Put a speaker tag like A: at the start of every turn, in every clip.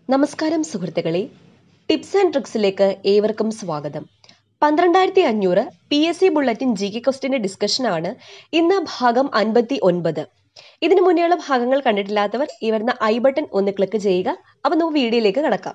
A: നമസ്കാരം സുഹൃത്തുക്കളെ tips and ട്രിക്സിലേക്ക് ഏവർക്കും സ്വാഗതം പന്ത്രണ്ടായിരത്തി അഞ്ഞൂറ് P S C bulletin G K ക്വസ്റ്റിന്റെ ഡിസ്കഷനാണ് ഇന്ന് ഭാഗം അൻപത്തി ഒൻപത് ഇതിനു മുന്നേയുള്ള ഭാഗങ്ങൾ കണ്ടിട്ടില്ലാത്തവർ ഈ വരുന്ന ഐ ബട്ടൺ ഒന്ന് ക്ലിക്ക് ചെയ്യുക അപ്പോൾ നമുക്ക് വീഡിയോയിലേക്ക് കടക്കാം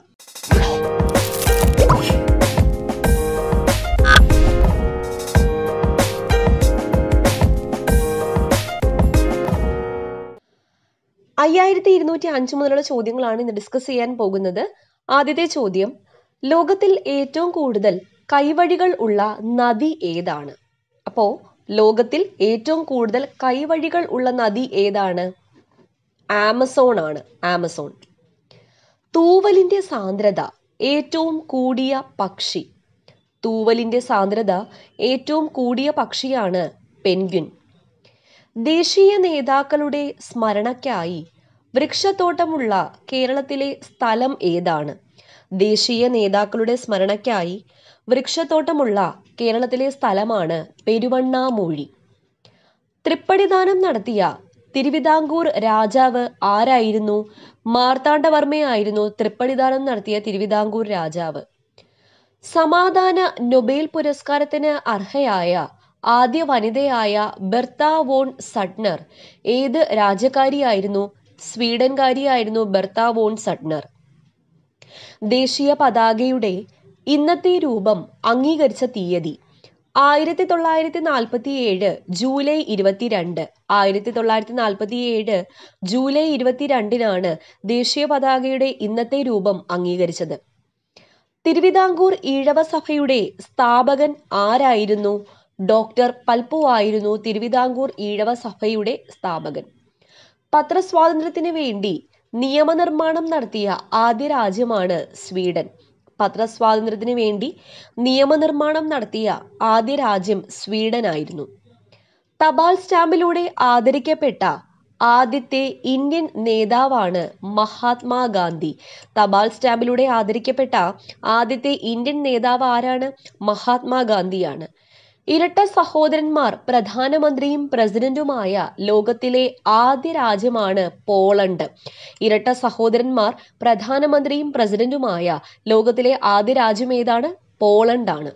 A: അയ്യായിരത്തി ഇരുന്നൂറ്റി അഞ്ച് മുതലുള്ള ചോദ്യങ്ങളാണ് ഇന്ന് ഡിസ്കസ് ചെയ്യാൻ പോകുന്നത് ആദ്യത്തെ ചോദ്യം ലോകത്തിൽ ഏറ്റവും കൂടുതൽ കൈവഴികൾ ഉള്ള നദി ഏതാണ് അപ്പോൾ ലോകത്തിൽ ഏറ്റവും കൂടുതൽ കൈവഴികൾ ഉള്ള നദി ഏതാണ് ആമസോൺ ആണ് ആമസോൺ തൂവലിന്റെ സാന്ദ്രത ഏറ്റവും കൂടിയ പക്ഷി തൂവലിന്റെ സാന്ദ്രത ഏറ്റവും കൂടിയ പക്ഷിയാണ് പെൻഗ്വിൻ ദേശീയ നേതാക്കളുടെ സ്മരണയ്ക്കായി വൃക്ഷത്തോട്ടമുള്ള കേരളത്തിലെ സ്ഥലം ഏതാണ് ദേശീയ നേതാക്കളുടെ സ്മരണയ്ക്കായി വൃക്ഷത്തോട്ടമുള്ള കേരളത്തിലെ സ്ഥലമാണ് പെരുവണ്ണാമൂഴി തൃപ്പടിദാനം നടത്തിയ തിരുവിതാംകൂർ രാജാവ് ആരായിരുന്നു മാർത്താണ്ഡവർമ്മയായിരുന്നു തൃപ്പടിദാനം നടത്തിയ തിരുവിതാംകൂർ രാജാവ് സമാധാന നൊബേൽ പുരസ്കാരത്തിന് അർഹയായ ആദ്യ വനിതയായ ബെർത്ത വോൺ സഡ്നർ ഏത് രാജ്യക്കാരിയായിരുന്നു സ്വീഡൻകാരിയായിരുന്നു ബെർത്ത വോൺ സഡ്നർ ദേശീയ പതാകയുടെ ഇന്നത്തെ രൂപം അംഗീകരിച്ച തീയതി ആയിരത്തി തൊള്ളായിരത്തി നാൽപ്പത്തി ഏഴ് ജൂലൈ ഇരുപത്തിരണ്ട് ആയിരത്തി തൊള്ളായിരത്തി നാൽപ്പത്തി ഏഴ് ജൂലൈ ഇരുപത്തിരണ്ടിനാണ് ദേശീയ പതാകയുടെ ഇന്നത്തെ രൂപം അംഗീകരിച്ചത് തിരുവിതാംകൂർ ഈഴവ സഭയുടെ സ്ഥാപകൻ ആരായിരുന്നു ഡോക്ടർ പൽപ്പു ആയിരുന്നു തിരുവിതാംകൂർ ഈഴവ സഭയുടെ സ്ഥാപകൻ പത്രസ്വാതന്ത്ര്യത്തിന് വേണ്ടി നിയമനിർമ്മാണം നടത്തിയ ആദ്യ രാജ്യമാണ് സ്വീഡൻ പത്രസ്വാതന്ത്ര്യത്തിന് വേണ്ടി നിയമനിർമ്മാണം നടത്തിയ ആദ്യ രാജ്യം സ്വീഡൻ ആയിരുന്നു തപാൽ സ്റ്റാമ്പിലൂടെ ആദരിക്കപ്പെട്ട ആദ്യത്തെ ഇന്ത്യൻ നേതാവാണ് മഹാത്മാഗാന്ധി തപാൽ സ്റ്റാമ്പിലൂടെ ആദരിക്കപ്പെട്ട ആദ്യത്തെ ഇന്ത്യൻ നേതാവ് ആരാണ് മഹാത്മാഗാന്ധിയാണ് ഇരട്ട സഹോദരന്മാർ പ്രധാനമന്ത്രിയും പ്രസിഡന്റുമായ ലോകത്തിലെ ആദ്യ രാജ്യമാണ് പോളണ്ട് ഇരട്ട സഹോദരന്മാർ പ്രധാനമന്ത്രിയും പ്രസിഡന്റുമായ ലോകത്തിലെ ആദ്യ രാജ്യം ഏതാണ് പോളണ്ടാണ്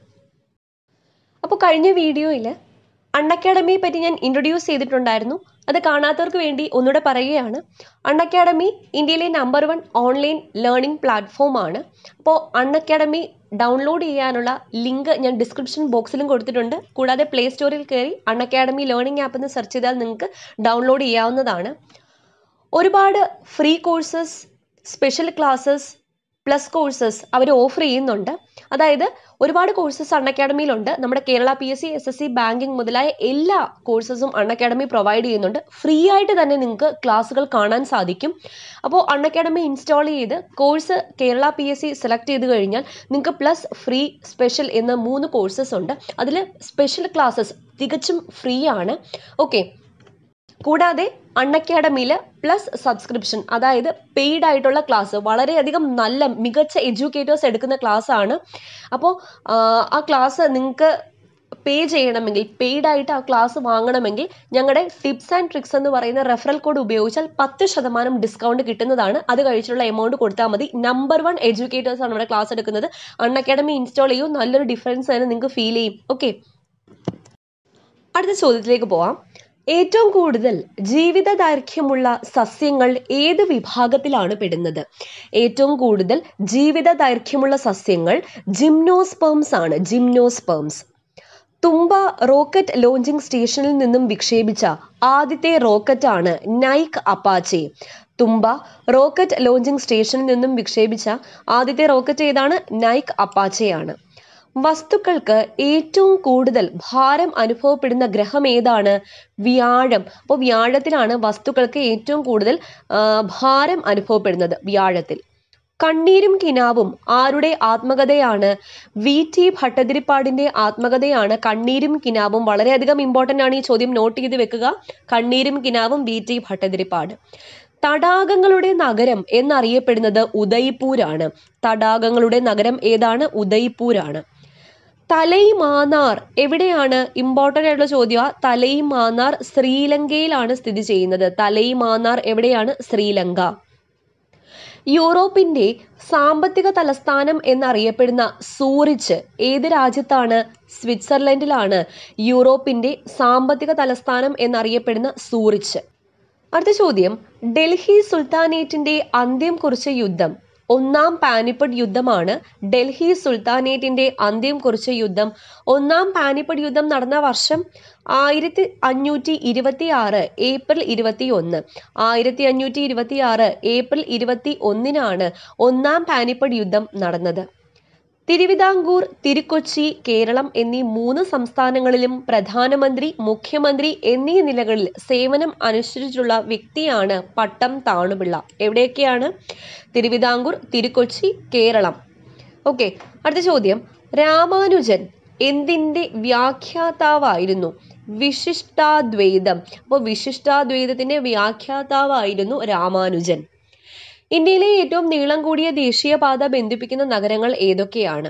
A: അപ്പോൾ കഴിഞ്ഞ വീഡിയോയിൽ അൺ അക്കാഡമിയെ പറ്റി ഞാൻ ഇൻട്രൊഡ്യൂസ് ചെയ്തിട്ടുണ്ടായിരുന്നു അത് കാണാത്തവർക്ക് വേണ്ടി ഒന്നുകൂടെ പറയുകയാണ് അൺ അക്കാഡമി ഇന്ത്യയിലെ number one online learning platform ആണ് അപ്പോൾ അൺ അക്കാഡമി ഡൗൺലോഡ് ചെയ്യാനുള്ള ലിങ്ക് ഞാൻ ഡിസ്ക്രിപ്ഷൻ ബോക്സിലും കൊടുത്തിട്ടുണ്ട് കൂടാതെ പ്ലേ സ്റ്റോറിൽ കയറി അൺ അക്കാഡമി ലേണിംഗ് ആപ്പ് എന്ന് സെർച്ച് ചെയ്താൽ നിങ്ങൾക്ക് ഡൗൺലോഡ് ചെയ്യാവുന്നതാണ് ഒരുപാട് free courses special classes plus courses അവർ ഓഫർ ചെയ്യുന്നുണ്ട് അതായത് ഒരുപാട് കോഴ്സസ് അൺ അക്കാഡമിയിലുണ്ട് നമ്മുടെ Kerala P S C S S C banking മുതലായ എല്ലാ കോഴ്സസും അൺ അക്കാഡമി പ്രൊവൈഡ് ചെയ്യുന്നുണ്ട് ഫ്രീ ആയിട്ട് തന്നെ നിങ്ങൾക്ക് ക്ലാസ്സുകൾ കാണാൻ സാധിക്കും അപ്പോൾ അൺ അക്കാഡമി ഇൻസ്റ്റാൾ ചെയ്ത് course Kerala P S C select ചെയ്ത് കഴിഞ്ഞാൽ നിങ്ങൾക്ക് പ്ലസ് ഫ്രീ സ്പെഷ്യൽ എന്ന മൂന്ന് കോഴ്സസ് ഉണ്ട് അതിൽ സ്പെഷ്യൽ ക്ലാസ്സസ് തികച്ചും ഫ്രീ ആണ് ഓക്കെ കൂടാതെ അൺ അക്കാഡമിയിൽ പ്ലസ് സബ്സ്ക്രിപ്ഷൻ അതായത് പെയ്ഡ് ആയിട്ടുള്ള ക്ലാസ് വളരെയധികം നല്ല മികച്ച എഡ്യൂക്കേറ്റേഴ്സ് എടുക്കുന്ന ക്ലാസ് ആണ് അപ്പോൾ ആ ക്ലാസ് നിങ്ങൾക്ക് പേ ചെയ്യണമെങ്കിൽ പെയ്ഡ് ആയിട്ട് ആ ക്ലാസ് വാങ്ങണമെങ്കിൽ ഞങ്ങളുടെ ടിപ്സ് ആൻഡ് ട്രിക്സ് എന്ന് പറയുന്ന റെഫറൽ കോഡ് ഉപയോഗിച്ചാൽ പത്ത് ശതമാനം ഡിസ്കൗണ്ട് കിട്ടുന്നതാണ് അത് കഴിച്ചിട്ടുള്ള എമൗണ്ട് കൊടുത്താൽ മതി നമ്പർ വൺ എഡ്യൂക്കേറ്റേഴ്സ് ആണ് നമ്മുടെ ക്ലാസ് എടുക്കുന്നത് അൺ അക്കാഡമി ഇൻസ്റ്റാൾ ചെയ്യൂ നല്ലൊരു ഡിഫറൻസ് തന്നെ നിങ്ങൾക്ക് ഫീൽ ചെയ്യും ഓക്കെ അടുത്ത ചോദ്യത്തിലേക്ക് പോവാം ഏറ്റവും കൂടുതൽ ജീവിത ദൈർഘ്യമുള്ള സസ്യങ്ങൾ ഏത് വിഭാഗത്തിലാണ് പെടുന്നത് ഏറ്റവും കൂടുതൽ ജീവിത ദൈർഘ്യമുള്ള സസ്യങ്ങൾ ജിംനോസ്പേംസ് ആണ് ജിംനോസ്പേംസ് തുമ്പ റോക്കറ്റ് ലോഞ്ചിങ് സ്റ്റേഷനിൽ നിന്നും വിക്ഷേപിച്ച ആദ്യത്തെ റോക്കറ്റാണ് Nike Apache Thumba rocket launching സ്റ്റേഷനിൽ നിന്നും വിക്ഷേപിച്ച ആദ്യത്തെ റോക്കറ്റ് ഏതാണ് നൈക്ക് അപ്പാച്ചയാണ് വസ്തുക്കൾക്ക് ഏറ്റവും കൂടുതൽ ഭാരം അനുഭവപ്പെടുന്ന ഗ്രഹം ഏതാണ് വ്യാഴം അപ്പോൾ വ്യാഴത്തിലാണ് വസ്തുക്കൾക്ക് ഏറ്റവും കൂടുതൽ ഭാരം അനുഭവപ്പെടുന്നത് വ്യാഴത്തിൽ കണ്ണീരും കിനാവും ആരുടെ ആത്മകഥയാണ് വി ടി ഭട്ടതിരിപ്പാടിന്റെ ആത്മകഥയാണ് കണ്ണീരും കിനാവും വളരെയധികം ഇമ്പോർട്ടൻ്റ് ആണ് ഈ ചോദ്യം നോട്ട് ചെയ്ത് വെക്കുക കണ്ണീരും കിനാവും വി ടി ഭട്ടതിരിപ്പാട് തടാകങ്ങളുടെ നഗരം എന്നറിയപ്പെടുന്നത് ഉദയ്പൂരാണ് തടാകങ്ങളുടെ നഗരം ഏതാണ് ഉദയ്പൂരാണ് തലൈമാനാർ എവിടെയാണ് ഇമ്പോർട്ടൻ്റ് ആയിട്ടുള്ള ചോദ്യം തലൈമാനാർ ശ്രീലങ്കയിലാണ് സ്ഥിതി ചെയ്യുന്നത് തലൈമാനാർ എവിടെയാണ് ശ്രീലങ്ക യൂറോപ്പിന്റെ സാമ്പത്തിക തലസ്ഥാനം എന്നറിയപ്പെടുന്ന സൂറിച്ച് ഏത് രാജ്യത്താണ് സ്വിറ്റ്സർലൻഡിലാണ് യൂറോപ്പിന്റെ സാമ്പത്തിക തലസ്ഥാനം എന്നറിയപ്പെടുന്ന സൂറിച്ച് അടുത്ത ചോദ്യം ഡൽഹി സുൽത്താനേറ്റിന്റെ അന്ത്യം കുറിച്ച യുദ്ധം ഒന്നാം പാനിപ്പട്ട് യുദ്ധമാണ് ഡൽഹി സുൽത്താനേറ്റിന്റെ അന്ത്യം കുറിച്ച യുദ്ധം ഒന്നാം പാനിപ്പട്ട് യുദ്ധം നടന്ന വർഷം ആയിരത്തി അഞ്ഞൂറ്റി ഇരുപത്തി ആറ് ഏപ്രിൽ ഇരുപത്തി ഒന്ന് ആയിരത്തി അഞ്ഞൂറ്റി ഇരുപത്തി ആറ് ഏപ്രിൽ ഇരുപത്തി ഒന്നിനാണ് ഒന്നാം പാനിപ്പട്ട് യുദ്ധം നടന്നത് തിരുവിതാംകൂർ തിരുക്കൊച്ചി കേരളം എന്നീ മൂന്ന് സംസ്ഥാനങ്ങളിലും പ്രധാനമന്ത്രി മുഖ്യമന്ത്രി എന്നീ നിലകളിൽ സേവനം അനുസരിച്ചുള്ള വ്യക്തിയാണ് പട്ടം താണുപിള്ള എവിടെയൊക്കെയാണ് തിരുവിതാംകൂർ തിരുക്കൊച്ചി കേരളം ഓക്കെ അടുത്ത ചോദ്യം രാമാനുജൻ എന്തിൻ്റെ വ്യാഖ്യാതാവായിരുന്നു വിശിഷ്ടാദ്വൈതം അപ്പോൾ വിശിഷ്ടാദ്വൈതത്തിന്റെ വ്യാഖ്യാതാവായിരുന്നു രാമാനുജൻ ഇന്ത്യയിലെ ഏറ്റവും നീളം കൂടിയ ദേശീയപാത ബന്ധിപ്പിക്കുന്ന നഗരങ്ങൾ ഏതൊക്കെയാണ്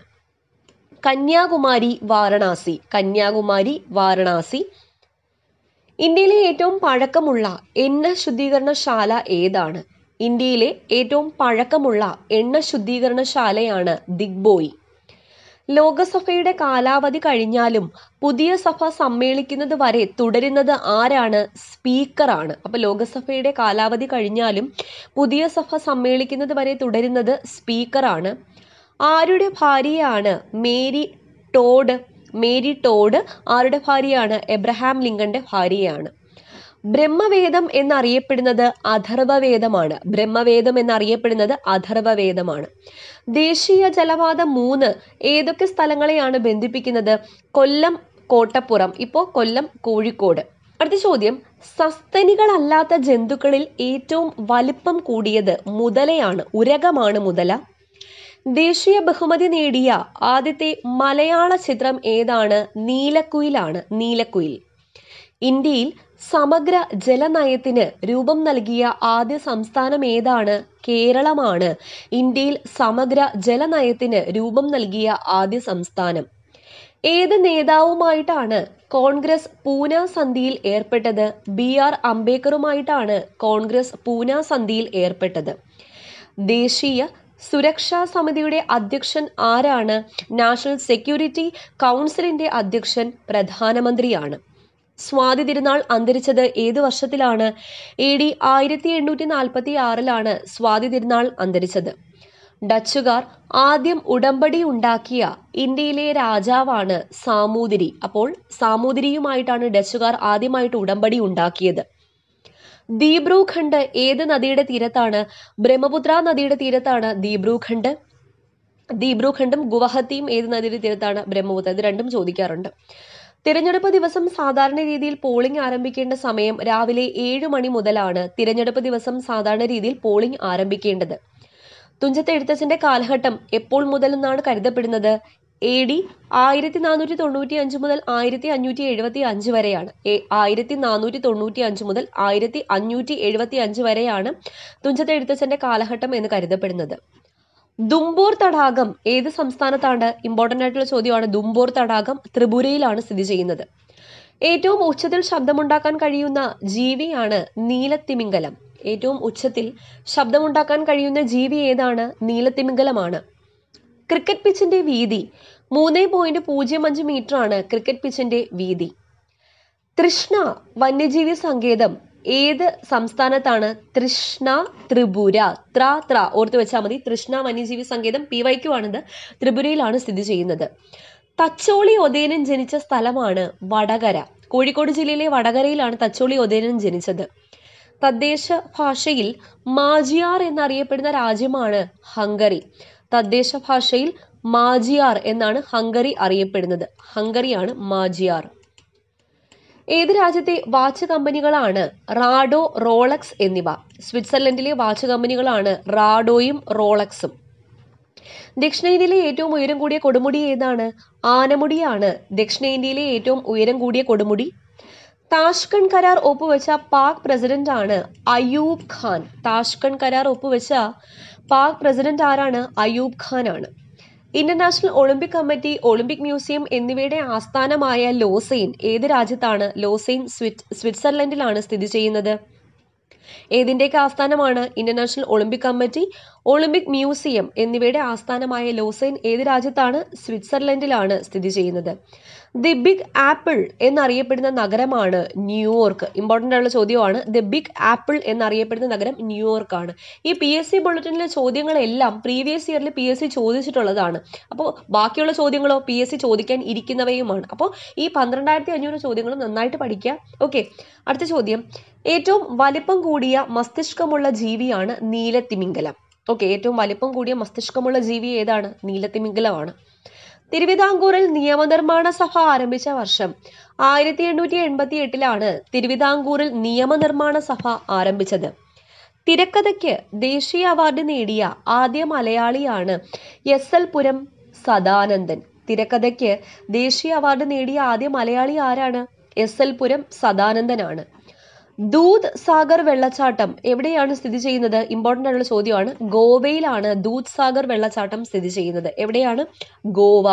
A: കന്യാകുമാരി വാരണാസി കന്യാകുമാരി വാരണാസി ഇന്ത്യയിലെ ഏറ്റവും പഴക്കമുള്ള എണ്ണ ശുദ്ധീകരണശാല ഏതാണ് ഇന്ത്യയിലെ ഏറ്റവും പഴക്കമുള്ള എണ്ണ ശുദ്ധീകരണശാലയാണ് ദിഗ്ബോയി ലോകസഭയുടെ കാലാവധി കഴിഞ്ഞാലും പുതിയ സഭ സമ്മേളിക്കുന്നത് വരെ തുടരുന്നത് ആരാണ് സ്പീക്കറാണ് അപ്പൊ ലോകസഭയുടെ കാലാവധി കഴിഞ്ഞാലും പുതിയ സഭ സമ്മേളിക്കുന്നത് വരെ തുടരുന്നത് സ്പീക്കറാണ് ആരുടെ ഭാര്യയാണ് മേരി ടോഡ് മേരി ടോഡ് ആരുടെ ഭാര്യയാണ് എബ്രഹാം ലിങ്കന്റെ ഭാര്യയാണ് ബ്രഹ്മവേദം എന്നറിയപ്പെടുന്നത് അഥർവവേദമാണ് ബ്രഹ്മവേദം എന്നറിയപ്പെടുന്നത് അഥർവവേദമാണ് ദേശീയ ജലപാത മൂന്ന് ഏതൊക്കെ സ്ഥലങ്ങളെയാണ് ബന്ധിപ്പിക്കുന്നത് കൊല്ലം കോട്ടപ്പുറം ഇപ്പോൾ കൊല്ലം കോഴിക്കോട് അടുത്ത ചോദ്യം സസ്തനികളല്ലാത്ത ജന്തുക്കളിൽ ഏറ്റവും വലിപ്പം കൂടിയത് മുതലയാണ് ഉരകമാണ് മുതല ദേശീയ ബഹുമതി നേടിയ ആദ്യത്തെ മലയാള ചിത്രം ഏതാണ് നീലക്കുയിലാണ് നീലക്കുയിൽ ഇന്ത്യയിൽ സമഗ്ര ജലനയത്തിന് രൂപം നൽകിയ ആദ്യ സംസ്ഥാനം ഏതാണ് കേരളമാണ് ഇന്ത്യയിൽ സമഗ്ര ജലനയത്തിന് രൂപം നൽകിയ ആദ്യ സംസ്ഥാനം ഏത് നേതാവുമായിട്ടാണ് കോൺഗ്രസ് പൂന സന്ധിയിൽ ഏർപ്പെട്ടത് ബി ആർ അംബേദ്കറുമായിട്ടാണ് കോൺഗ്രസ് പൂന സന്ധിയിൽ ഏർപ്പെട്ടത് ദേശീയ സുരക്ഷാ സമിതിയുടെ അധ്യക്ഷൻ ആരാണ് നാഷണൽ സെക്യൂരിറ്റി കൗൺസിലിന്റെ അധ്യക്ഷൻ പ്രധാനമന്ത്രിയാണ് സ്വാതി തിരുനാൾ അന്തരിച്ചത് ഏത് വർഷത്തിലാണ് എ ഡി ആയിരത്തി എണ്ണൂറ്റി നാൽപ്പത്തി ആറിലാണ് സ്വാതി തിരുനാൾ അന്തരിച്ചത് ഡച്ചുകാർ ആദ്യം ഉടമ്പടി ഉണ്ടാക്കിയ ഇന്ത്യയിലെ രാജാവാണ് സാമൂതിരി അപ്പോൾ സാമൂതിരിയുമായിട്ടാണ് ഡച്ചുകാർ ആദ്യമായിട്ട് ഉടമ്പടി ഉണ്ടാക്കിയത് ദീബ്രൂഖണ്ഡ് ഏത് നദിയുടെ തീരത്താണ് ബ്രഹ്മപുത്ര നദിയുടെ തീരത്താണ് ദീബ്രൂഖണ്ഡ് ദീബ്രൂഖണ്ഡും ഗുവാഹത്തിയും ഏത് നദിയുടെ തീരത്താണ് ബ്രഹ്മപുത്ര ഇത് രണ്ടും ചോദിക്കാറുണ്ട് തിരഞ്ഞെടുപ്പ് ദിവസം സാധാരണ രീതിയിൽ പോളിംഗ് ആരംഭിക്കേണ്ട സമയം രാവിലെ ഏഴ് മണി മുതലാണ് തിരഞ്ഞെടുപ്പ് ദിവസം സാധാരണ രീതിയിൽ പോളിംഗ് ആരംഭിക്കേണ്ടത് തുഞ്ചത്ത് എഴുത്തച്ഛന്റെ കാലഘട്ടം എപ്പോൾ മുതൽ എന്നാണ് കരുതപ്പെടുന്നത് എ ഡി ആയിരത്തി നാനൂറ്റി തൊണ്ണൂറ്റി അഞ്ച് മുതൽ ആയിരത്തി അഞ്ഞൂറ്റി എഴുപത്തി അഞ്ച് വരെയാണ് ആയിരത്തി നാനൂറ്റി തൊണ്ണൂറ്റി അഞ്ച് മുതൽ ആയിരത്തി അഞ്ഞൂറ്റി എഴുപത്തി അഞ്ച് വരെയാണ് തുഞ്ചത്ത് എഴുത്തച്ഛന്റെ കാലഘട്ടം എന്ന് കരുതപ്പെടുന്നത് ദുംബോർ തടാകം ഏത് സംസ്ഥാനത്താണ് ഇമ്പോർട്ടൻ്റ് ആയിട്ടുള്ള ചോദ്യമാണ് ദുംബോർ തടാകം ത്രിപുരയിലാണ് സ്ഥിതി ചെയ്യുന്നത് ഏറ്റവും ഉച്ചത്തിൽ ശബ്ദമുണ്ടാക്കാൻ കഴിയുന്ന ജീവിയാണ് നീലത്തിമിംഗലം ഏറ്റവും ഉച്ചത്തിൽ ശബ്ദമുണ്ടാക്കാൻ കഴിയുന്ന ജീവി ഏതാണ് നീലത്തിമിംഗലമാണ് ക്രിക്കറ്റ് പിച്ചിന്റെ വീതി മൂന്ന് പോയിന്റ് പൂജ്യം അഞ്ച് മീറ്റർ ആണ് ക്രിക്കറ്റ് പിച്ചിന്റെ വീതി തൃഷ്ണ വന്യജീവി സങ്കേതം ഏത് സംസ്ഥാനത്താണ് തൃഷ്ണ ത്രിപുര ത്ര ത്ര ഓർത്ത് വെച്ചാൽ മതി തൃഷ്ണ വന്യജീവി സങ്കേതം പി വൈക്കു ആണിത് ത്രിപുരയിലാണ് സ്ഥിതി ചെയ്യുന്നത് തച്ചോളി ഒതേനൻ ജനിച്ച സ്ഥലമാണ് വടകര കോഴിക്കോട് ജില്ലയിലെ വടകരയിലാണ് തച്ചോളി ഒതേനൻ ജനിച്ചത് തദ്ദേശ ഭാഷയിൽ മാജിയാർ എന്നറിയപ്പെടുന്ന രാജ്യമാണ് ഹംഗറി തദ്ദേശ ഭാഷയിൽ മാജിയാർ എന്നാണ് ഹംഗറി അറിയപ്പെടുന്നത് ഹംഗറിയാണ് മാജിയാർ ഏത് രാജ്യത്തെ വാച്ച് കമ്പനികളാണ് റാഡോ റോളക്സ് എന്നിവ സ്വിറ്റ്സർലൻഡിലെ വാച്ച് കമ്പനികളാണ് റാഡോയും റോളക്സും ദക്ഷിണേന്ത്യയിലെ ഏറ്റവും ഉയരം കൂടിയ കൊടുമുടി ഏതാണ് ആനമുടിയാണ് ദക്ഷിണേന്ത്യയിലെ ഏറ്റവും ഉയരം കൂടിയ കൊടുമുടി താഷ്കൺ കരാർ ഒപ്പുവെച്ച പാക് പ്രസിഡന്റ് ആണ് അയൂബ് ഖാൻ താഷ്കൺ കരാർ ഒപ്പുവെച്ച പാക് പ്രസിഡന്റ് ആരാണ് അയൂബ് ഖാൻ ആണ് international olympic committee olympic museum എന്നിവയുടെ ആസ്ഥാനമായ ലോസെയിൻ ഏത് രാജ്യത്താണ് ലോസെയിൻ സ്വിറ്റ് സ്വിറ്റ്സർലൻഡിലാണ് സ്ഥിതി ചെയ്യുന്നത് ഏതിൻ്റെയൊക്കെ ആസ്ഥാനമാണ് international olympic committee olympic museum എന്നിവയുടെ ആസ്ഥാനമായ ലോസൈൻ ഏത് രാജ്യത്താണ് സ്വിറ്റ്സർലൻഡിലാണ് സ്ഥിതി ചെയ്യുന്നത് ദി ബിഗ് ആപ്പിൾ എന്നറിയപ്പെടുന്ന നഗരമാണ് ന്യൂയോർക്ക് ഇമ്പോർട്ടൻ്റ് ആയിട്ടുള്ള ചോദ്യമാണ് ദി ബിഗ് ആപ്പിൾ എന്നറിയപ്പെടുന്ന നഗരം ന്യൂയോർക്ക് ആണ് ഈ പി എസ് സി ബുള്ളറ്റിനിലെ ചോദ്യങ്ങളെല്ലാം പ്രീവിയസ് ഇയറിൽ പി എസ് സി ചോദിച്ചിട്ടുള്ളതാണ് അപ്പോൾ ബാക്കിയുള്ള ചോദ്യങ്ങളോ പി എസ് സി ചോദിക്കാൻ ഇരിക്കുന്നവയുമാണ് അപ്പോൾ ഈ പന്ത്രണ്ടായിരത്തി അഞ്ഞൂറ് ചോദ്യങ്ങളും നന്നായിട്ട് പഠിക്കുക ഓക്കെ അടുത്ത ചോദ്യം ഏറ്റവും വലിപ്പം കൂടിയ മസ്തിഷ്കമുള്ള ജീവിയാണ് നീലത്തിമിംഗലം ഓക്കെ ഏറ്റവും വലിപ്പം കൂടിയ മസ്തിഷ്കമുള്ള ജീവി ഏതാണ് നീലത്തിമിംഗലമാണ് തിരുവിതാംകൂറിൽ നിയമനിർമ്മാണ സഭ ആരംഭിച്ച വർഷം ആയിരത്തി എണ്ണൂറ്റി എൺപത്തി എട്ടിലാണ് തിരുവിതാംകൂറിൽ നിയമനിർമ്മാണ സഭ ആരംഭിച്ചത് തിരക്കഥയ്ക്ക് ദേശീയ അവാർഡ് നേടിയ ആദ്യ മലയാളിയാണ് എസ് എൽ പുരം സദാനന്ദൻ തിരക്കഥയ്ക്ക് ദേശീയ അവാർഡ് നേടിയ ആദ്യ മലയാളി ആരാണ് എസ് എൽ പുരം സദാനന്ദനാണ് ദൂത് സാഗർ വെള്ളച്ചാട്ടം എവിടെയാണ് സ്ഥിതി ചെയ്യുന്നത് ഇമ്പോർട്ടൻ്റ് ആയിട്ടുള്ള ചോദ്യമാണ് ഗോവയിലാണ് ദൂത് സാഗർ വെള്ളച്ചാട്ടം സ്ഥിതി ചെയ്യുന്നത് എവിടെയാണ് ഗോവ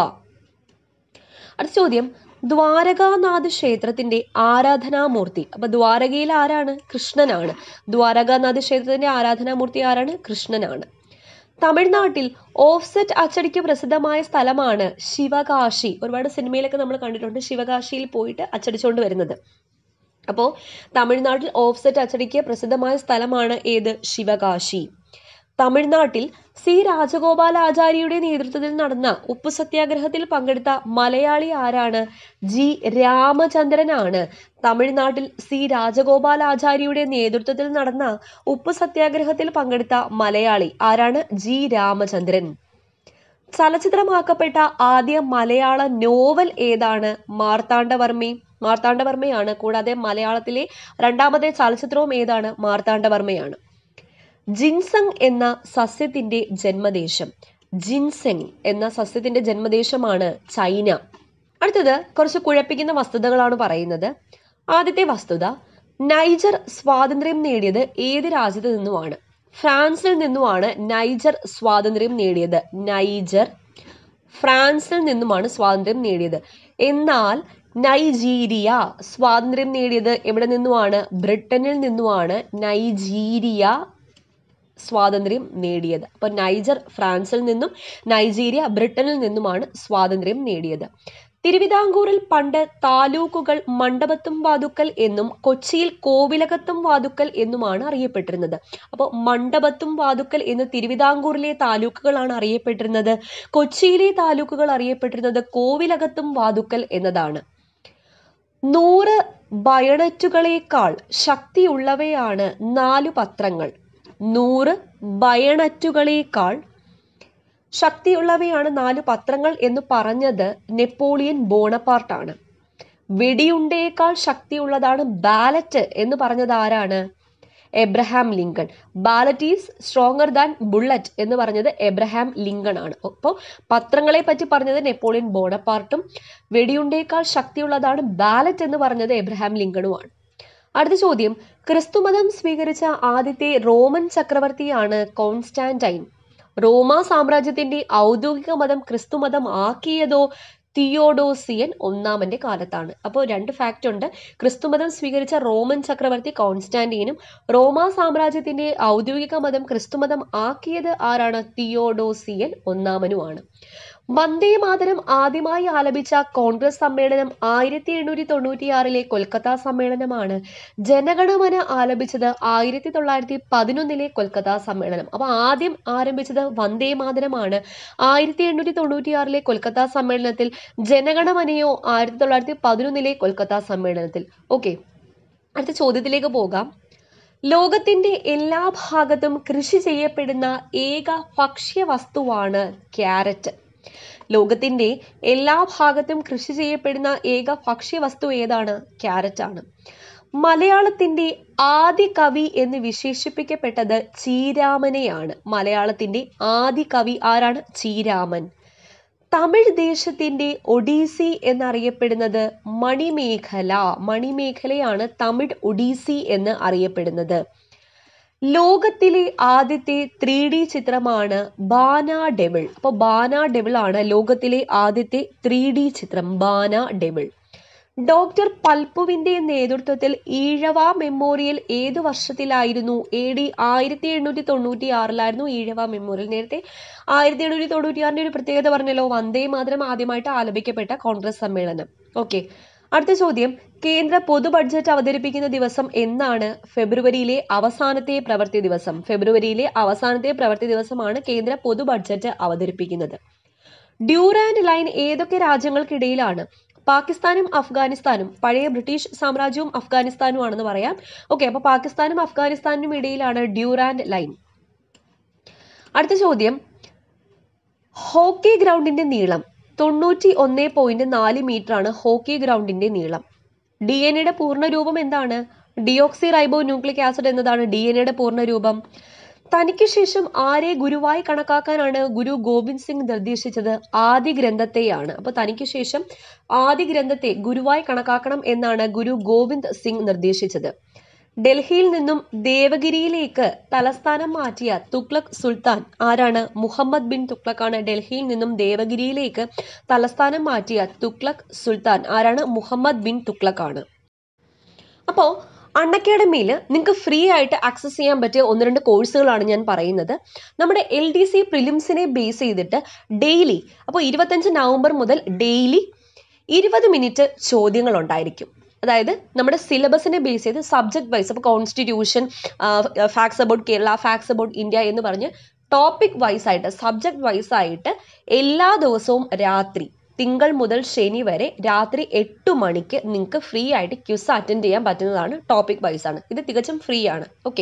A: അടുത്ത ചോദ്യം ദ്വാരകാനാഥ് ക്ഷേത്രത്തിന്റെ ആരാധനാമൂർത്തി അപ്പൊ ദ്വാരകയിൽ ആരാണ് കൃഷ്ണനാണ് ദ്വാരകാനാഥ് ക്ഷേത്രത്തിന്റെ ആരാധനാമൂർത്തി ആരാണ് കൃഷ്ണനാണ് തമിഴ്നാട്ടിൽ ഓഫ്സെറ്റ് അച്ചടിക്ക് പ്രസിദ്ധമായ സ്ഥലമാണ് ശിവകാശി ഒരുപാട് സിനിമയിലൊക്കെ നമ്മൾ കണ്ടിട്ടുണ്ട് ശിവകാശിയിൽ പോയിട്ട് അച്ചടിച്ചുകൊണ്ട് വരുന്നത് അപ്പോൾ തമിഴ്നാട്ടിൽ ഓഫ്സെറ്റ് അച്ചടിക്ക് പ്രസിദ്ധമായ സ്ഥലമാണ് ഏത് ശിവകാശി തമിഴ്നാട്ടിൽ സി രാജഗോപാലാചാര്യയുടെ നേതൃത്വത്തിൽ നടന്ന ഉപ്പു സത്യാഗ്രഹത്തിൽ പങ്കെടുത്ത മലയാളി ആരാണ് ജി രാമചന്ദ്രനാണ് തമിഴ്നാട്ടിൽ സി രാജഗോപാലാചാര്യയുടെ നേതൃത്വത്തിൽ നടന്ന ഉപ്പു സത്യാഗ്രഹത്തിൽ പങ്കെടുത്ത മലയാളി ആരാണ് ജി രാമചന്ദ്രൻ ചലച്ചിത്രമാക്കപ്പെട്ട ആദ്യ മലയാള നോവൽ ഏതാണ് മാർത്താണ്ഡവർമ്മി മാർത്താണ്ഡവർമ്മയാണ് കൂടാതെ മലയാളത്തിലെ രണ്ടാമത്തെ ചലച്ചിത്രവും ഏതാണ് മാർത്താണ്ഡവർമ്മയാണ് ജിൻസങ് എന്ന സസ്യത്തിന്റെ ജന്മദേശം ജിൻസെങ് എന്ന സസ്യത്തിന്റെ ജന്മദേശമാണ് ചൈന അടുത്തത് കുറച്ച് കുഴപ്പിക്കുന്ന വസ്തുതകളാണ് പറയുന്നത് ആദ്യത്തെ വസ്തുത നൈജർ സ്വാതന്ത്ര്യം നേടിയത് ഏത് രാജ്യത്ത് നിന്നുമാണ് ഫ്രാൻസിൽ നിന്നുമാണ് നൈജർ സ്വാതന്ത്ര്യം നേടിയത് നൈജർ ഫ്രാൻസിൽ നിന്നുമാണ് സ്വാതന്ത്ര്യം നേടിയത് എന്നാൽ നൈജീരിയ സ്വാതന്ത്ര്യം നേടിയത് എവിടെ നിന്നുമാണ് ബ്രിട്ടനിൽ നിന്നുമാണ് നൈജീരിയ സ്വാതന്ത്ര്യം നേടിയത് അപ്പോൾ നൈജർ ഫ്രാൻസിൽ നിന്നും നൈജീരിയ ബ്രിട്ടനിൽ നിന്നുമാണ് സ്വാതന്ത്ര്യം നേടിയത് തിരുവിതാംകൂറിൽ പണ്ട് താലൂക്കുകൾ മണ്ഡപത്തും വാതുക്കൽ എന്നും കൊച്ചിയിൽ കോവിലകത്തും വാതുക്കൽ എന്നുമാണ് അറിയപ്പെട്ടിരുന്നത് അപ്പോൾ മണ്ഡപത്തും വാതുക്കൽ എന്ന് തിരുവിതാംകൂറിലെ താലൂക്കുകളാണ് അറിയപ്പെട്ടിരുന്നത് കൊച്ചിയിലെ താലൂക്കുകൾ അറിയപ്പെട്ടിരുന്നത് കോവിലകത്തും വാതുക്കൽ എന്നതാണ് നൂറ് ബയണറ്റുകളേക്കാൾ ശക്തിയുള്ളവയാണ് നാലു പത്രങ്ങൾ നൂറ് ബയണറ്റുകളേക്കാൾ ശക്തിയുള്ളവയാണ് നാല് പത്രങ്ങൾ എന്ന് പറഞ്ഞത് നെപ്പോളിയൻ ബോണപ്പാർട്ടാണ് വെടിയുണ്ടയേക്കാൾ ശക്തിയുള്ളതാണ് ബാലറ്റ് എന്ന് പറഞ്ഞത് ആരാണ് Abraham Lincoln ballot is stronger than bullet എന്ന് പറഞ്ഞത് എബ്രഹാം ലിങ്കൺ ആണ് അപ്പോൾ പത്രങ്ങളെ പറ്റി പറഞ്ഞത് നെപ്പോളിയൻ ബോണപ്പാർട്ടും വെടിയുണ്ടയേക്കാൾ ശക്തിയുള്ളതാണ് ബാലറ്റ് എന്ന് പറഞ്ഞത് എബ്രഹാം ലിങ്കണുമാണ് അടുത്ത ചോദ്യം ക്രിസ്തുമതം സ്വീകരിച്ച ആദ്യത്തെ റോമൻ ചക്രവർത്തിയാണ് കോൺസ്റ്റാന്റൈൻ റോമ സാമ്രാജ്യത്തിന്റെ ഔദ്യോഗിക മതം ക്രിസ്തുമതം ആക്കിയതോ തിയോഡോസിയൻ ഒന്നാമന്റെ കാലത്താണ് അപ്പോൾ രണ്ട് ഫാക്റ്റ് ഉണ്ട് ക്രിസ്തുമതം സ്വീകരിച്ച റോമൻ ചക്രവർത്തി കോൺസ്റ്റാന്റീനും റോമ സാമ്രാജ്യത്തിന്റെ ഔദ്യോഗിക മതം ക്രിസ്തുമതം ആക്കിയത് ആരാണ് തിയോഡോസിയൻ ഒന്നാമനുമാണ് വന്ദേ മാതരം ആദ്യമായി ആലപിച്ച കോൺഗ്രസ് സമ്മേളനം ആയിരത്തി എണ്ണൂറ്റി തൊണ്ണൂറ്റിയാറിലെ കൊൽക്കത്ത സമ്മേളനമാണ് ജനഗണമന ആലപിച്ചത് ആയിരത്തി തൊള്ളായിരത്തി പതിനൊന്നിലെ കൊൽക്കത്ത സമ്മേളനം അപ്പൊ ആദ്യം ആരംഭിച്ചത് വന്ദേ മാതരമാണ് ആയിരത്തി എണ്ണൂറ്റി തൊണ്ണൂറ്റിയാറിലെ കൊൽക്കത്ത സമ്മേളനത്തിൽ ജനഗണമനയോ ആയിരത്തി തൊള്ളായിരത്തി പതിനൊന്നിലെ കൊൽക്കത്ത സമ്മേളനത്തിൽ ഓക്കെ അടുത്ത ചോദ്യത്തിലേക്ക് പോകാം ലോകത്തിന്റെ എല്ലാ ഭാഗത്തും കൃഷി ചെയ്യപ്പെടുന്ന ഏക ഭക്ഷ്യ വസ്തുവാണ് ക്യാരറ്റ് ലോകത്തിന്റെ എല്ലാ ഭാഗത്തും കൃഷി ചെയ്യപ്പെടുന്ന ഏക ഭക്ഷ്യവസ്തു ഏതാണ് ക്യാരറ്റ് ആണ് മലയാളത്തിന്റെ ആദ്യ കവി എന്ന് വിശേഷിപ്പിക്കപ്പെട്ടത് ചീരാമനെയാണ് മലയാളത്തിന്റെ ആദ്യ കവി ആരാണ് ചീരാമൻ തമിഴ് ദേശത്തിന്റെ ഒഡീസി എന്നറിയപ്പെടുന്നത് മണിമേഖല മണിമേഖലയാണ് തമിഴ് ഒഡീസി എന്ന് അറിയപ്പെടുന്നത് ലോകത്തിലെ ആദ്യത്തെ ത്രീ ഡി ചിത്രമാണ് ബാന ഡെവിൾ അപ്പോൾ ബാന ഡെവിൾ ആണ് ലോകത്തിലെ ആദ്യത്തെ ത്രീ ഡി ചിത്രം ബാന ഡെവിൾ ഡോക്ടർ പൽപ്പുവിന്റെ നേതൃത്വത്തിൽ ഈഴവ മെമ്മോറിയൽ ഏത് വർഷത്തിലായിരുന്നു എ ഡി ആയിരത്തി എണ്ണൂറ്റി തൊണ്ണൂറ്റി ആറിലായിരുന്നു ഈഴവ മെമ്മോറിയൽ നേരത്തെ ആയിരത്തി എണ്ണൂറ്റി തൊണ്ണൂറ്റി ആറിന്റെ ഒരു പ്രത്യേകത പറഞ്ഞല്ലോ വന്ദേ മാതരം ആദ്യമായിട്ട് ആലപിക്കപ്പെട്ട കോൺഗ്രസ് സമ്മേളനം ഓക്കെ അടുത്ത ചോദ്യം കേന്ദ്ര പൊതു ബഡ്ജറ്റ് അവതരിപ്പിക്കുന്ന ദിവസം എന്നാണ് ഫെബ്രുവരിയിലെ അവസാനത്തെ പ്രവൃത്തി ദിവസം ഫെബ്രുവരിയിലെ അവസാനത്തെ പ്രവൃത്തി ദിവസമാണ് കേന്ദ്ര പൊതു ബഡ്ജറ്റ് അവതരിപ്പിക്കുന്നത് ഡ്യൂറാൻഡ് ലൈൻ ഏതൊക്കെ രാജ്യങ്ങൾക്കിടയിലാണ് പാകിസ്ഥാനും അഫ്ഗാനിസ്ഥാനും പഴയ ബ്രിട്ടീഷ് സാമ്രാജ്യവും അഫ്ഗാനിസ്ഥാനും ആണെന്ന് പറയാം ഓക്കെ അപ്പൊ പാകിസ്ഥാനും അഫ്ഗാനിസ്ഥാനും ഇടയിലാണ് ഡ്യൂറാൻഡ് ലൈൻ അടുത്ത ചോദ്യം ഹോക്കി ഗ്രൗണ്ടിന്റെ നീളം തൊണ്ണൂറ്റി ഒന്ന് പോയിന്റ് നാല് മീറ്റർ ആണ് ഹോക്കി ഗ്രൗണ്ടിന്റെ നീളം ഡി എൻ എയുടെ പൂർണ്ണരൂപം എന്താണ് ഡിയോക്സി റൈബോ ന്യൂക്ലിക് ആസിഡ് എന്നതാണ് ഡി എൻ എയുടെ പൂർണ്ണരൂപം തനിക്ക് ശേഷം ആരെ ഗുരുവായി കണക്കാക്കാനാണ് ഗുരു ഗോവിന്ദ് സിംഗ് നിർദ്ദേശിച്ചത് ആദ്യ ഗ്രന്ഥത്തെയാണ് അപ്പൊ തനിക്ക് ശേഷം ആദ്യ ഗ്രന്ഥത്തെ ഗുരുവായി കണക്കാക്കണം എന്നാണ് ഗുരു ഗോവിന്ദ് സിംഗ് നിർദ്ദേശിച്ചത് ഡൽഹിയിൽ നിന്നും ദേവഗിരിയിലേക്ക് തലസ്ഥാനം മാറ്റിയ തുഗ്ലക് സുൽത്താൻ ആരാണ് മുഹമ്മദ് ബിൻ തുഗ്ലക്കാണ് ഡൽഹിയിൽ നിന്നും ദേവഗിരിയിലേക്ക് തലസ്ഥാനം മാറ്റിയ തുഗ്ലക് സുൽത്താൻ ആരാണ് മുഹമ്മദ് ബിൻ തുഗ്ലക്കാണ് അപ്പോൾ അൺ അക്കാഡമിയിൽ നിങ്ങൾക്ക് ഫ്രീ ആയിട്ട് ആക്സസ് ചെയ്യാൻ പറ്റിയ ഒന്ന് രണ്ട് കോഴ്സുകളാണ് ഞാൻ പറയുന്നത് നമ്മുടെ എൽ ഡി സി പ്രിലിംസിനെ ബേസ് ചെയ്തിട്ട് ഡെയിലി അപ്പോൾ ഇരുപത്തഞ്ച് നവംബർ മുതൽ ഡെയിലി ഇരുപത് മിനിറ്റ് ചോദ്യങ്ങൾ ഉണ്ടായിരിക്കും അതായത് നമ്മുടെ സിലബസിനെ ബേസ് ചെയ്ത് സബ്ജക്ട് വൈസ് അപ്പോൾ constitution facts about Kerala facts about India എന്ന് പറഞ്ഞ് ടോപ്പിക് വൈസ് ആയിട്ട് സബ്ജക്ട് വൈസ് ആയിട്ട് എല്ലാ ദിവസവും രാത്രി തിങ്കൾ മുതൽ ശനി വരെ രാത്രി എട്ട് മണിക്ക് നിങ്ങൾക്ക് ഫ്രീ ആയിട്ട് ക്യുസ് അറ്റൻഡ് ചെയ്യാൻ പറ്റുന്നതാണ് ടോപ്പിക് വൈസ് ആണ് ഇത് തികച്ചും ഫ്രീ ആണ് ഓക്കെ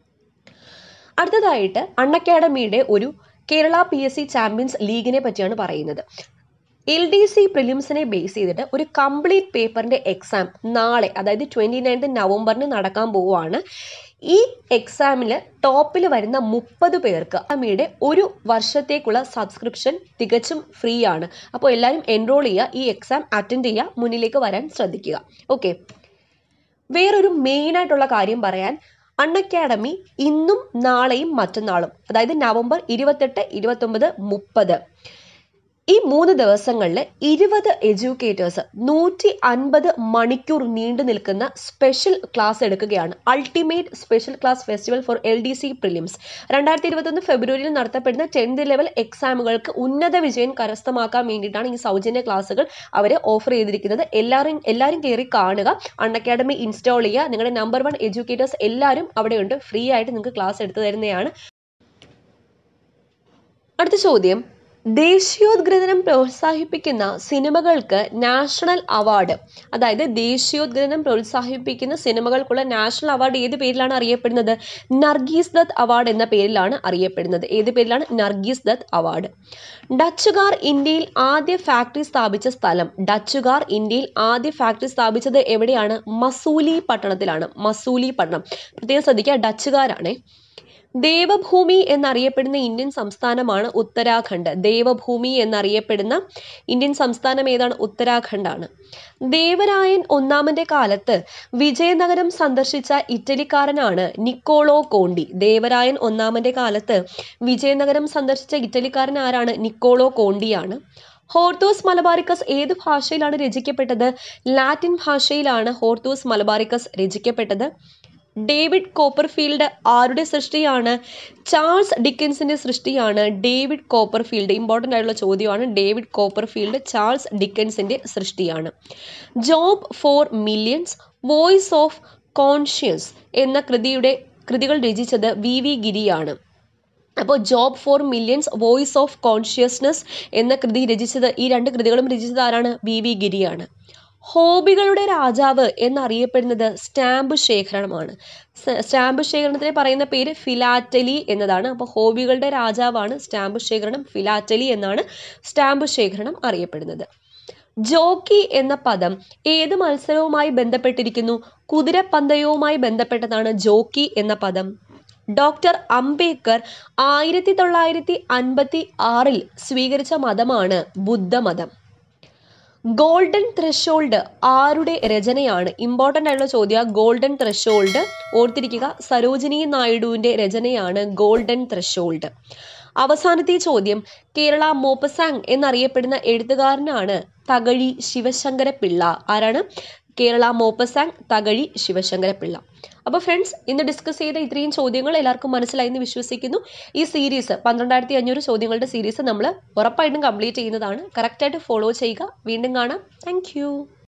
A: അടുത്തതായിട്ട് അൺ അക്കാഡമിയുടെ ഒരു Kerala P S C champions ലീഗിനെ പറ്റിയാണ് പറയുന്നത് എൽ ഡി സി പ്രിലിംസിനെ ബേസ് ചെയ്തിട്ട് ഒരു കംപ്ലീറ്റ് പേപ്പറിന്റെ എക്സാം നാളെ അതായത് ട്വന്റി നയൻത് നവംബറിന് നടക്കാൻ പോവുകയാണ് ഈ എക്സാമിൽ ടോപ്പിൽ വരുന്ന മുപ്പത് പേർക്ക് അമിയുടെ ഒരു വർഷത്തേക്കുള്ള സബ്സ്ക്രിപ്ഷൻ തികച്ചും ഫ്രീ ആണ് അപ്പോൾ എല്ലാവരും എൻറോൾ ചെയ്യുക ഈ എക്സാം അറ്റൻഡ് ചെയ്യുക മുന്നിലേക്ക് വരാൻ ശ്രദ്ധിക്കുക ഓക്കെ വേറൊരു മെയിൻ ആയിട്ടുള്ള കാര്യം പറയാൻ അൺ അക്കാഡമി ഇന്നും നാളെയും മറ്റന്നാളും അതായത് നവംബർ ഇരുപത്തെട്ട് ഇരുപത്തൊമ്പത് മുപ്പത് ഈ മൂന്ന് ദിവസങ്ങളിൽ ഇരുപത് എഡ്യൂക്കേറ്റേഴ്സ് നൂറ്റി അൻപത് മണിക്കൂർ നീണ്ടു നിൽക്കുന്ന സ്പെഷ്യൽ ക്ലാസ് എടുക്കുകയാണ് ultimate special class festival for L D C prelims രണ്ടായിരത്തി ഇരുപത്തൊന്ന് ഫെബ്രുവരിയിൽ നടത്തപ്പെടുന്ന ടെൻത്ത് ലെവൽ എക്സാമുകൾക്ക് ഉന്നത വിജയം കരസ്ഥമാക്കാൻ വേണ്ടിയിട്ടാണ് ഈ സൗജന്യ ക്ലാസ്സുകൾ അവർ ഓഫർ ചെയ്തിരിക്കുന്നത് എല്ലാവരും എല്ലാവരും കയറി കാണുക അൺ അക്കാഡമി ഇൻസ്റ്റാൾ ചെയ്യുക നിങ്ങളുടെ നമ്പർ വൺ എഡ്യൂക്കേറ്റേഴ്സ് എല്ലാവരും അവിടെയുണ്ട് ഫ്രീ ആയിട്ട് നിങ്ങൾക്ക് ക്ലാസ് എടുത്തു തരുന്നതാണ് അടുത്ത ചോദ്യം ദേശീയോദ്ഗ്രഥനം പ്രോത്സാഹിപ്പിക്കുന്ന സിനിമകൾക്ക് നാഷണൽ അവാർഡ് അതായത് ദേശീയോദ്ഗ്രഥനം പ്രോത്സാഹിപ്പിക്കുന്ന സിനിമകൾക്കുള്ള നാഷണൽ അവാർഡ് ഏത് പേരിലാണ് അറിയപ്പെടുന്നത് നർഗീസ് ദത്ത് അവാർഡ് എന്ന പേരിലാണ് അറിയപ്പെടുന്നത് ഏത് പേരിലാണ് നർഗീസ് ദത്ത് അവാർഡ് ഡച്ചുകാർ ഇന്ത്യയിൽ ആദ്യ ഫാക്ടറി സ്ഥാപിച്ച സ്ഥലം ഡച്ചുകാർ ഇന്ത്യയിൽ ആദ്യ ഫാക്ടറി സ്ഥാപിച്ചത് എവിടെയാണ് മസൂലി പട്ടണത്തിലാണ് മസൂലി പട്ടണം പ്രത്യേകം ശ്രദ്ധിക്കുക ഡച്ചുകാരാണേ ദേവഭൂമി എന്നറിയപ്പെടുന്ന ഇന്ത്യൻ സംസ്ഥാനമാണ് ഉത്തരാഖണ്ഡ് ദേവഭൂമി എന്നറിയപ്പെടുന്ന ഇന്ത്യൻ സംസ്ഥാനം ഏതാണ് ഉത്തരാഖണ്ഡാണ് ദേവരായൻ ഒന്നാമന്റെ കാലത്ത് വിജയനഗരം സന്ദർശിച്ച ഇറ്റലിക്കാരനാണ് നിക്കോളോ കോണ്ടി ദേവരായൻ ഒന്നാമന്റെ കാലത്ത് വിജയനഗരം സന്ദർശിച്ച ഇറ്റലിക്കാരൻ ആരാണ് നിക്കോളോ കോണ്ടിയാണ് ഹോർത്തൂസ് മലബാറിക്കസ് ഏത് ഭാഷയിലാണ് രചിക്കപ്പെട്ടത് ലാറ്റിൻ ഭാഷയിലാണ് ഹോർത്തൂസ് മലബാറിക്കസ് രചിക്കപ്പെട്ടത് ഡേവിഡ് കോപ്പർഫീൽഡ് ആരുടെ സൃഷ്ടിയാണ് ചാൾസ് ഡിക്കൻസിന്റെ സൃഷ്ടിയാണ് ഡേവിഡ് കോപ്പർഫീൽഡ് ഇമ്പോർട്ടൻ്റ് ആയിട്ടുള്ള ചോദ്യമാണ് ഡേവിഡ് കോപ്പർഫീൽഡ് ചാൾസ് ഡിക്കൻസിന്റെ സൃഷ്ടിയാണ് job for millions voice of conscious എന്ന കൃതിയുടെ കൃതികൾ രചിച്ചത് വി വി ഗിരിയാണ് അപ്പോൾ job for millions voice of consciousness എന്ന കൃതി രചിച്ചത് ഈ രണ്ട് കൃതികളും രചിച്ചത് ആരാണ് വി വി ഗിരിയാണ് ഹോബികളുടെ രാജാവ് എന്നറിയപ്പെടുന്നത് സ്റ്റാമ്പ് ശേഖരണമാണ് സ്റ്റാമ്പ് ശേഖരണത്തിന് പറയുന്ന പേര് ഫിലാറ്റലി എന്നതാണ് അപ്പോൾ ഹോബികളുടെ രാജാവാണ് സ്റ്റാമ്പ് ശേഖരണം ഫിലാറ്റലി എന്നാണ് സ്റ്റാമ്പ് ശേഖരണം അറിയപ്പെടുന്നത് ജോക്കി എന്ന പദം ഏത് മത്സരവുമായി ബന്ധപ്പെട്ടിരിക്കുന്നു കുതിരപ്പന്തയവുമായി ബന്ധപ്പെട്ടതാണ് ജോക്കി എന്ന പദം ഡോക്ടർ അംബേദ്കർ ആയിരത്തി തൊള്ളായിരത്തി അൻപത്തി ആറിൽ സ്വീകരിച്ച മതമാണ് ബുദ്ധമതം ഗോൾഡൻ ത്രഷോൾഡ് ആരുടെ രചനയാണ് ഇമ്പോർട്ടൻ്റ് ആയിട്ടുള്ള ചോദ്യം ഗോൾഡൻ ത്രഷോൾഡ് ഓർത്തിരിക്കുക സരോജിനി നായിഡുവിൻ്റെ രചനയാണ് ഗോൾഡൻ ത്രഷോൾഡ് അവസാനത്തെ ചോദ്യം കേരള മോപ്പസാങ് എന്നറിയപ്പെടുന്ന എഴുത്തുകാരനാണ് തകഴി ശിവശങ്കര പിള്ള ആരാണ് കേരള മോപ്പസാങ് തകഴി ശിവശങ്കര പിള്ള അപ്പോൾ ഫ്രണ്ട്സ് ഇന്ന് ഡിസ്കസ് ചെയ്ത ഇത്രയും ചോദ്യങ്ങൾ എല്ലാവർക്കും മനസ്സിലായി എന്ന് വിശ്വസിക്കുന്നു ഈ സീരീസ് പന്ത്രണ്ടായിരത്തി അഞ്ഞൂറ് ചോദ്യങ്ങളുടെ സീരീസ് നമ്മൾ ഉറപ്പായിട്ടും കംപ്ലീറ്റ് ചെയ്യുന്നതാണ് കറക്റ്റായിട്ട് ഫോളോ ചെയ്യുക വീണ്ടും കാണാം താങ്ക്